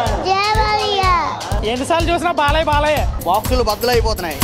జయవలియ ఎన్నిసార్లు చూసినా బాలయ్య బాలయ్య బాక్సులు బద్దలైపోతున్నాయి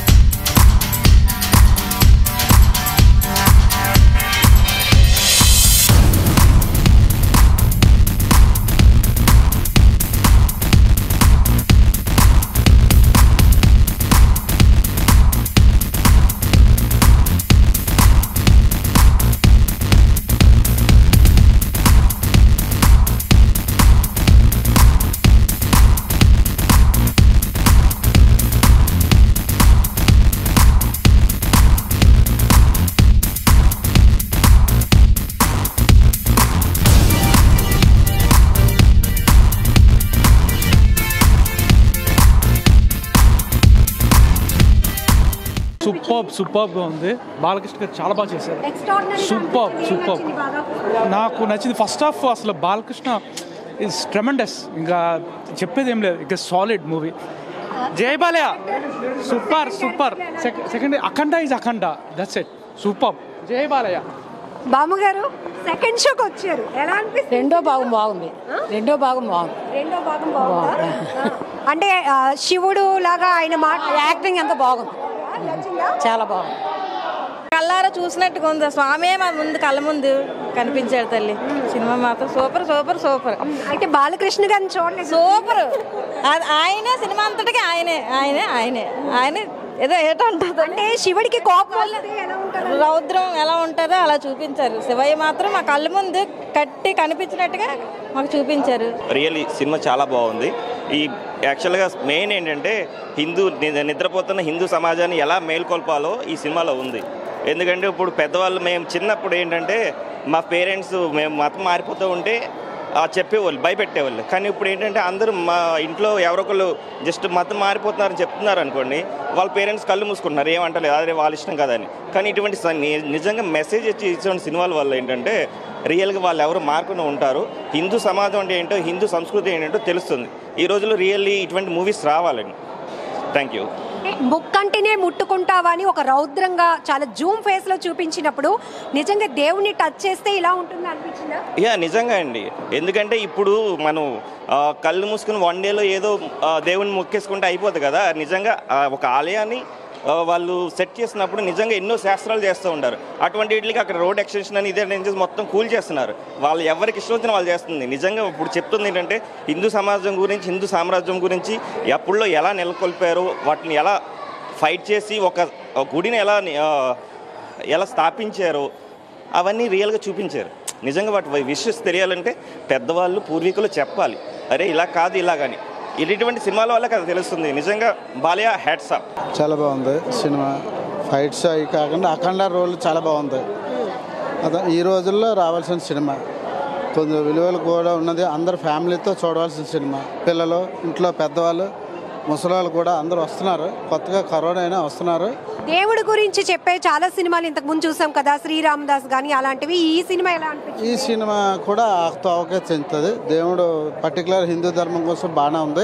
సూపర్ సూపర్ గా ఉంది బాలకృష్ణ గారు చాలా బాగా చేశారు సూపర్ సూపర్ నాకు నచ్చింది ఫస్ట్ హాఫ్ అసలు బాలకృష్ణ ఇస్ ట్రెమండస్ ఇంకా చెప్పేది ఏం లేదు ఇక సాలిడ్ మూవీ జై Balayya super super second Akhanda is Akhanda that's it super జై బాలయ్య బామ్మగారు సెకండ్ షోకి వచ్చారు ఎలా అనిపిస్తుంది రెండో భాగం బాగుంది రెండో భాగం బాగుంది రెండో భాగం బాగుందా ఆ. అంటే ఆ, శివుడు లాగా ఆయన మాట యాక్టింగ్ ఎంత బాగుంది నచ్చిందా? చాలా బాగుంది కల్లారా చూసినట్టుగా ఉంది స్వామి మా ముందు కళ్ళ ముందు కనిపించాడు తల్లి సినిమా మాత్రం సూపర్ సూపర్ సూపర్ అయితే బాలకృష్ణ గారిని చూడలేదు సూపర్ అది ఆయనే సినిమా అంతటికి ఆయనే ఆయనే ఆయనే ఆయనే ఏదో ఏటో ఉంటుంది అంటే శివుడికి కోపం వస్తే ఎలా ఉంటుంది రౌద్రం ఎలా ఉంటుందో అలా చూపించారు శివయ్య మాత్రం మా కళ్ళ ముందు కట్టి కనిపించినట్టుగా మాకు చూపించారు రియల్లీ సినిమా చాలా బాగుంది ఈ యాక్చువల్గా మెయిన్ ఏంటంటే హిందూ ని- నిద్రపోతున్న హిందూ సమాజాన్ని ఎలా మేల్కొల్పాలో ఈ సినిమాలో ఉంది ఎందుకంటే ఇప్పుడు పెద్దవాళ్ళు మేము చిన్నప్పుడు ఏంటంటే మా పేరెంట్స్ మేము మతం మారిపోతూ ఉంటే ఆ చెప్పేవాళ్ళు భయపెట్టేవాళ్ళు కానీ ఇప్పుడు ఏంటంటే అందరూ మా ఇంట్లో ఎవరొకళ్ళు జస్ట్ మతం మారిపోతున్నారని చెప్తున్నారు అనుకోండి వాళ్ళ పేరెంట్స్ కళ్ళు మూసుకుంటున్నారు ఏమంటలేదు అదే వాళ్ళ ఇష్టం కదని కానీ ఇటువంటి స- ని- నిజంగా మెసేజ్ ఇచ్చి ఇటువంటి సినిమాల వల్ల ఏంటంటే రియల్గా వాళ్ళు ఎవరు మారుకుని ఉంటారు హిందూ సమాజం అంటే ఏంటో హిందూ సంస్కృతి ఏంటో తెలుస్తుంది ఈ రోజుల్లో రియల్లీ ఇటువంటి మూవీస్ రావాలండి థ్యాంక్ యూ ముక్కంటినే ముట్టుకుంటావా అని ఒక రౌద్రంగా చాలా జూమ్ ఫేస్ లో చూపించినప్పుడు నిజంగా దేవుణ్ణి టచ్ చేస్తే ఇలా ఉంటుంది అనిపించిందా యా నిజంగా అండి ఎందుకంటే ఇప్పుడు మనం ఆ, కళ్ళు మూసుకుని వన్ డేలో ఏదో ఆ, దేవుని మొక్కేసుకుంటే అయిపోతుంది కదా నిజంగా ఆ, ఒక ఆలయాన్ని ఆ, వాళ్ళు సెట్ చేసినప్పుడు నిజంగా ఎన్నో శాస్త్రాలు చేస్తూ ఉంటారు అటువంటి వీటికి అక్కడ రోడ్ ఎక్స్టెన్షన్ అని ఇదే నేను మొత్తం కూల్ చేస్తున్నారు వాళ్ళు ఎవరికి ఇష్టం వచ్చిన వాళ్ళు చేస్తుంది నిజంగా ఇప్పుడు చెప్తుంది ఏంటంటే హిందూ సమాజం గురించి హిందూ సామ్రాజ్యం గురించి ఎప్పుడులో ఎలా నెలకొల్పారు వాటిని ఎలా ఫైట్ చేసి ఒక ఒక గుడిని ఎలా ఆ, ఎలా స్థాపించారో అవన్నీ రియల్గా చూపించారు నిజంగా వాటి విషయస్ తెలియాలంటే పెద్దవాళ్ళు పూర్వీకులు చెప్పాలి అరే ఇలా కాదు ఇలాగని ఇటువంటి సినిమాల వల్ల కదా తెలుస్తుంది నిజంగా బాలయ్య హ్యాట్స్ అప్ చాలా బాగుంది సినిమా ఫైట్స్ అవి కాకుండా అఖండ రోల్ చాలా బాగుంది అదే ఈ రోజుల్లో రావాల్సిన సినిమా కొంచెం విలువలు కూడా ఉన్నది అందరు ఫ్యామిలీతో చూడవలసిన సినిమా పిల్లలు ఇంట్లో పెద్దవాళ్ళు ముసలాళ్ళు కూడా అందరూ వస్తున్నారు కొత్తగా కరోనా అయినా వస్తున్నారు దేవుడి గురించి చెప్పే చాలా సినిమాలు ఇంతకు ముందు చూసాం కదా శ్రీరామదాస్ గానీ అలాంటివి ఈ సినిమా ఎలా అనిపించింది ఈ సినిమా కూడా ఆ తోవకే చెందుతుంది దేవుడు పర్టికులర్ హిందూ ధర్మం కోసం బాగానే ఉంది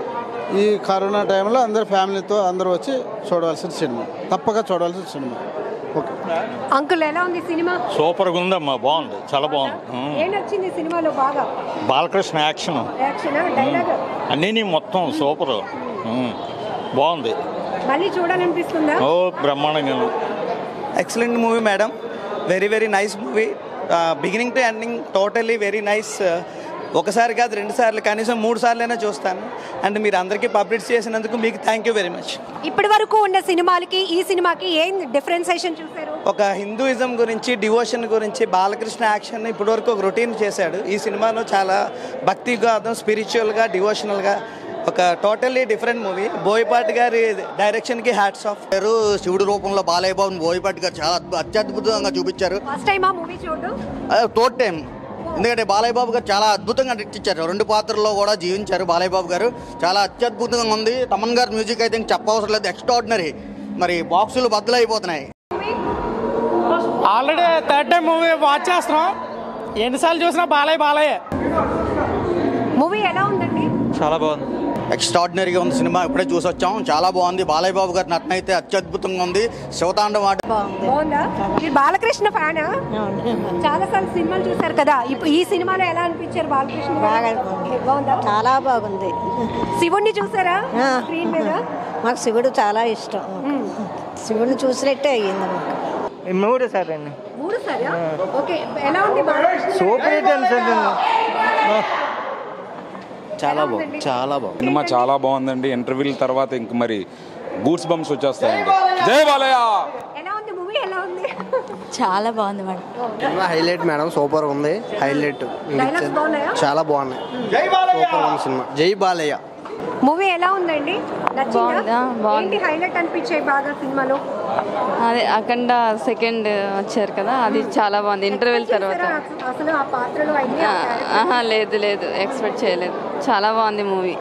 ఈ కరోనా టైంలో అందరు ఫ్యామిలీతో అందరూ వచ్చి చూడవలసిన సినిమా తప్పక చూడవలసిన సినిమా ఓకే అంకుల్ ఎలా ఉంది సినిమా సూపర్గా ఉందమ్మా బాగుంది చాలా బాగుంది ఉమ్. ఏం నచ్చింది సినిమాలో బాగా బాలకృష్ణ యాక్షన్ యాక్షన్ డైలాగ్ అన్నీ మొత్తం సూపర్ ఉమ్. బాగుంది మళ్ళీ చూడాలనిపిస్తుందా ఓ బ్రహ్మాండంగా excellent movie madam very very nice movie beginning to ending totally very nice ఒకసారి కాదు రెండు సార్లు కనీసం మూడు సార్లైనా చూస్తాను అండ్ మీరు అందరికీ పబ్లిష్ చేసినందుకు మీకు థ్యాంక్ యూ వెరీ మచ్ ఇప్పటి వరకు ఉన్న సినిమాలకి ఈ సినిమాకి ఏం డిఫరెన్సేషన్ చూసారు ఒక హిందూయిజం గురించి డివోషన్ గురించి బాలకృష్ణ యాక్షన్ ఇప్పటివరకు ఒక రొటీన్ చేశాడు ఈ సినిమాలో చాలా భక్తిగా స్పిరిచువల్గా డివోషనల్గా ఒక టోటల్లీ డిఫరెంట్ మూవీ బోయపాటి గారి డైరెక్షన్కి హ్యాట్స్ ఆఫ్ గారు శివుడి రూపంలో బాలయ్య బాబుని బోయపాటి గారు చాలా అద్భు- అత్యద్భుతంగా చూపించారు ఫస్ట్ టైం ఆ మూవీ చూడడం థర్డ్ టైం ఎందుకంటే బాలయ్య బాబు గారు చాలా అద్భుతంగా నటించారు రెండు పాత్రల్లో కూడా జీవించారు బాలయ్య బాబు గారు చాలా అత్యద్భుతంగా ఉంది తమన్ గారి మ్యూజిక్ అయితే ఇంక చెప్పవసరం లేదు ఎక్స్ట్రాడినరీ మరి బాక్సులు బద్దలైపోతున్నాయి already third time movie watch చేస్తున్నాం ఎన్నిసార్లు చూసినా బాలయ్య బాలయ్య మూవీ ఎలా ఉందండి చాలా బాగుంది ఎక్స్ట్రాడినరీగా ఉంది సినిమా ఇప్పుడే చూసి వచ్చాం చాలా బాగుంది బాలయ్య బాబు గారి నటన అయితే అత్యద్భుతంగా ఉంది శివతాండం ఆట బాగుందా మీరు బాలకృష్ణ ఫ్యానా చాలా సార్లు సినిమాలు చూసారు కదా ఇప్పుడు ఈ సినిమాలో ఎలా అనిపించారు బాలకృష్ణ గారు? బాగుందా చాలా బాగుంది శివుణ్ణి చూసారా ఆ. స్క్రీన్ మీద మాకు శివుడు చాలా ఇష్టం శివుడిని చూసినట్టే అయ్యింది మాకు మూడు సార్ అండి మూడు సారా ఓకే ఎలా ఉంది బాలకృష్ణ గారు? సూపర్ హిట్ అండి సార్ చాలా బాగుంది చాలా బాగుంది సినిమా చాలా బాగుందండి ఇంటర్వ్యూల తర్వాత ఇంక మరి గూడ్స్ బంప్స్ వచ్చేస్తాయండి జై బాలయ్య ఎలా ఉంది మూవీ ఎలా ఉంది చాలా బాగుంది madam cinema highlight madam super ఉంది హైలైట్ డైలాగ్స్ బాగున్నాయా చాలా బాగున్నాయి సూపర్ ఉంది సినిమా జై బాలయ్య మూవీ ఎలా ఉందండి నచ్చిందా బాగుందా? బాగుంది. ఏంటి హైలైట్ అనిపించాయి బాగా సినిమాలో అదే అఖండ సెకండ్ వచ్చారు కదా అది చాలా బాగుంది ఇంటర్వెల్ తర్వాత చూసారా అసలు ఆ పాత్రలో అయ్యి ఆహా లేదు లేదు ఎక్స్పెక్ట్ చేయలేదు చాలా బాగుంది మూవీ